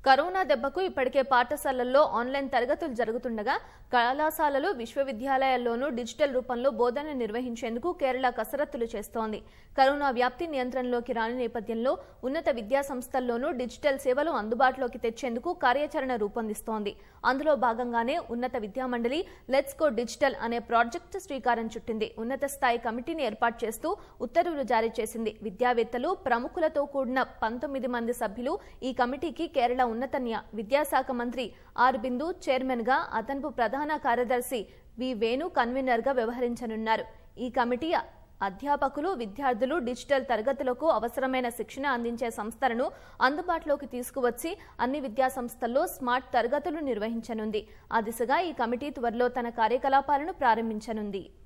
corona దెబ్బకు ఇప్పటికే పాఠశాలల్లో ఆన్లైన్ తరగతులు జరుగుతుండగా కళాశాలలు విశ్వవిద్యాలయాల్లోనూ డిజిటల్ రూపంలో బోధన నిర్వహించేందుకు కేరళ కసరత్తులు చేస్తోంది కరోనా వ్యాప్తి నియంత్రణలోకి రాని నేపథ్యంలో ఉన్నత విద్యా సంస్థల్లోనూ డిజిటల్ సేవలు అందుబాటులోకి తెచ్చేందుకు కార్యాచరణ రూపొందిస్తోంది అందులో భాగంగానే ఉన్నత విద్యామండలి లెట్స్ గో డిజిటల్ అనే ప్రాజెక్టు శ్రీకారం చుట్టింది ఉన్నత స్థాయి కమిటీని ఏర్పాటు చేస్తూ ఉత్తర్వులు జారీ చేసింది విద్యావేత్తలు ప్రముఖులతో కూడిన పంతొమ్మిది మంది సభ్యులు ఈ కమిటీకి కేరళ ఉన్నత న్యా- విద్యాశాఖ మంత్రి ఆర్ బిందు చైర్మన్ గా అదనపు ప్రధాన కార్యదర్శి వి వేణు కన్వీనర్ గా వ్యవహరించనున్నారు ఈ కమిటీ అధ్యాపకులు విద్యార్థులు డిజిటల్ తరగతులకు అవసరమైన శిక్షణ అందించే సంస్థలను అందుబాటులోకి తీసుకువచ్చి అన్ని విద్యా సంస్థల్లో స్మార్ట్ తరగతులు నిర్వహించనుంది ఆ దిశగా ఈ కమిటీ త్వరలో తన కార్యకలాపాలను ప్రారంభించనుంది